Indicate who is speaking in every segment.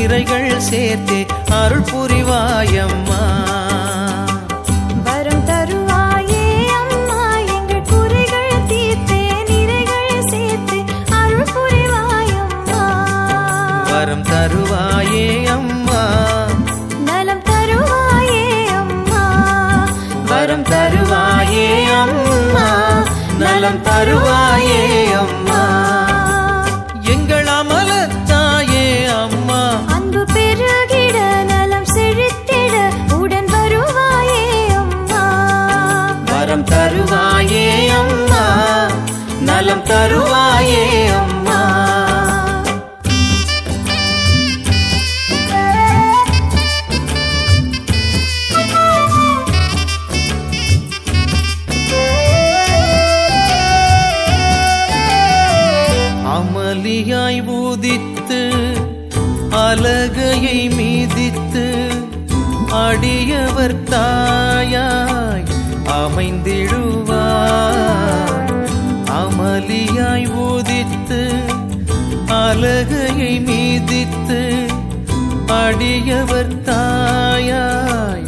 Speaker 1: நிறைகள் சேர்த்தே அருள் புரிவாயம்மா
Speaker 2: வரம் தருவாயே அம்மா எங்கள் குறைகள் தீர்த்தே நிறைகள் சேர்த்து அருள் புரிவாயம்மா
Speaker 1: வரம் தருவாயே அம்மா
Speaker 2: நலம் தருவாயே அம்மா
Speaker 1: வரம் தருவாயே அம்மா நலம் தருவாயே அம்மா எங்கள் அமலத்தாயே அம்மா
Speaker 2: அன்பு பெருகிட நலம் செழித்திட உடன் வருவாயே அம்மா
Speaker 1: வரம் தருவாயே அம்மா நலம் தருவாயே அம்மா அமளியாய் ஊதித்து அலகையை மீதித்து அடியவர் தாயாய் அமைந்திடுவார் அமளியாய் ஊதித்து அலகையை மீதித்து அடியவர் தாயாய்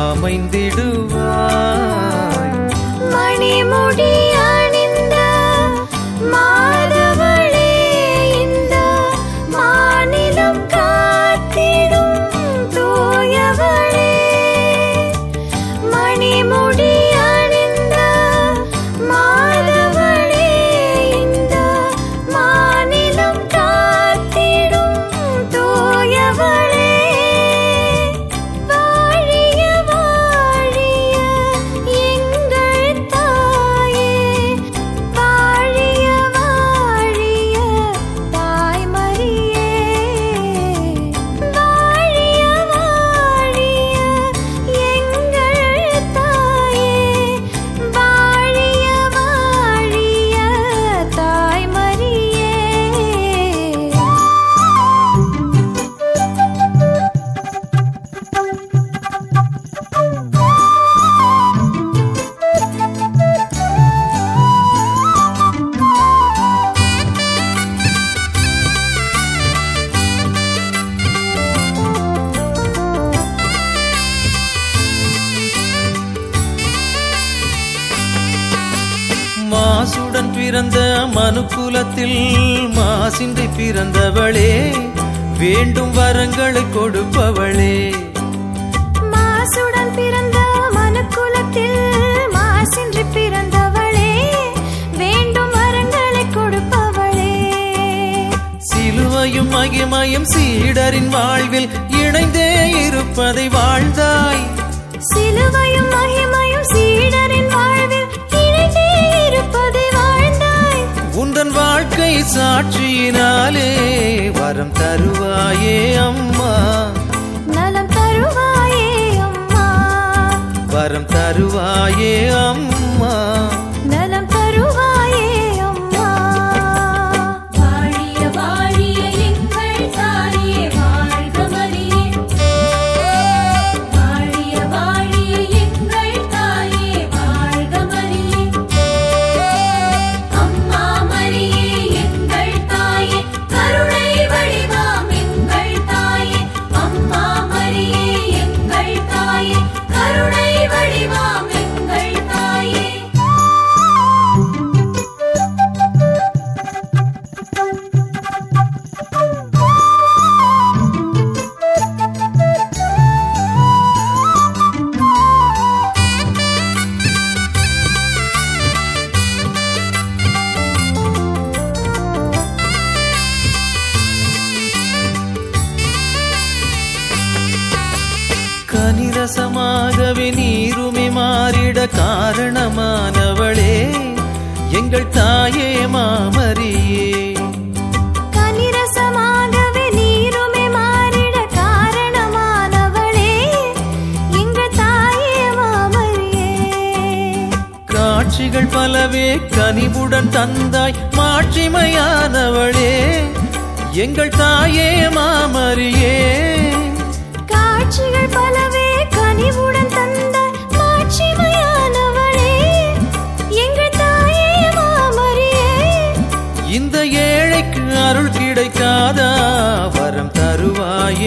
Speaker 1: அமைந்திடுவாய்
Speaker 2: மணிமுடி அணிந்த மாதவளே இந்த மாநிலம் காத்திடும் தூயவளே மணிமுடி அணிந்த மாதவளே இந்த மாநிலம் காத்திடும் தூயவளே வாழிய வாழிய எங்கள் தாயே வாழிய வாழிய தாய்மரியே வாழிய வாழிய எங்கள் தாயே வாழிய வாழிய தாய்மரியே
Speaker 1: மாசுடன் பிறந்த மனுக்குலத்தில் மாசின்றி பிறந்தவளே வேண்டும் வரங்களை கொடுப்பவளே
Speaker 2: மாசுடன் பிறந்த மனுக்குலத்தில் மாசின்றி பிறந்தவளே வேண்டும் வரங்களை கொடுப்பவளே
Speaker 1: சிலுவையும் மகிமையும் சீடரின் வாழ்வில் இணைந்தே இருப்பதை வாழ்ந்தாய்
Speaker 2: சிலுவையும் மகிமையும் சீடரின் வாழ்வில் இணைந்தே இருப்பதை வாழ்ந்தாய்
Speaker 1: உந்தன் வாழ்க்கை சாட்சியினாலே வரம் தருவாயே அம்மா
Speaker 2: நலம் தருவாயே அம்மா
Speaker 1: வரம் தருவாயே அம்மா
Speaker 2: நலம் தருவாயே அம்மா
Speaker 3: வாழிய வாழிய எங்கள் தாயே வாழ்க மரியே வாழிய வாழிய எங்கள் தாயே வாழ்க மரியே அம்மா மரியே எங்கள் தாயே கருணை வடிவாம் எங்கள் தாயே அம்மா மரியே எங்கள் தாயே கருணை வடிவாம் எங்கள் தாயே
Speaker 1: கனிரசமாகவே நீருமே மாறிட காரணமானவளே எங்கள் தாயே மாமரியே
Speaker 2: கனிரசமாகவே நீருமே மாறிட காரணமானவளே எங்கள் தாயே மாமரியே
Speaker 1: காட்சிகள் பலவே கனிவுடன் தந்தாய் மாட்சிமையானவளே எங்கள் தாயே மாமரியே
Speaker 2: காட்சிகள் பலவே கனிவுடன் தந்தாய் மாட்சிமையானவளே எங்கள் தாயே மாமரியே
Speaker 1: இந்த ஏழைக்கு அருள் கிடைக்காதா வரம் தருவாயே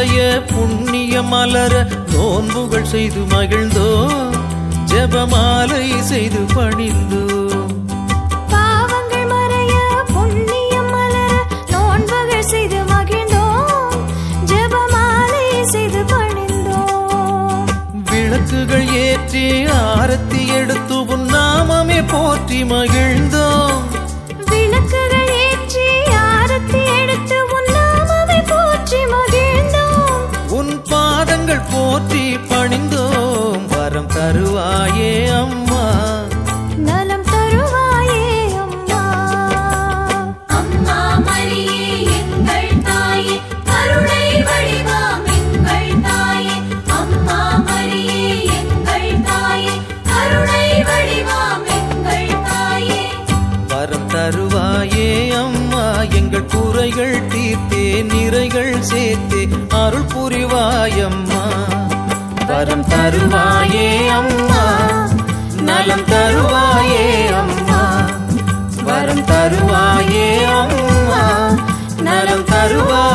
Speaker 1: அடைய புண்ணிய மலர நோன்புகள் செய்து மகிழ்ந்தோம் ஜெபமாலை செய்து பணிந்தோம்
Speaker 2: பாவங்கள் மறைய புண்ணியம் மலர நோன்புகள் செய்து மகிழ்ந்தோம் ஜெபமாலை செய்து பணிந்தோம்
Speaker 1: விளக்குகள் ஏற்றி ஆரத்தி எடுத்து உன் நாமமே போற்றி மகிழ்ந்தோம்
Speaker 2: விளக்குகள் ஏற்றி ஆரத்தி எடுத்து உன் நாமமே போற்றி மகிழ்ந்தோம்
Speaker 1: உன் பாதங்கள் போற்றி பணிந்தோம் வரம் தருவாயே அம்மா
Speaker 2: நலம் தருவாயே அம்மா
Speaker 3: அம்மா மரியே எங்கள் தாயே கருணை வடிவாம் எங்கள் தாயே அம்மா மரியே எங்கள் தாயே கருணை வடிவாம் எங்கள் தாயே
Speaker 1: வரம் தருவாயே அம்மா எங்கள் குறைகள் தீர்த்தே நிறைகள் சேர்த்தே அருள் புரிவாயம்மா வரம் தருவாயே அம்மா நலம் தருவாயே அம்மா வரம் தருவாயே அம்மா நலம் தருவாயே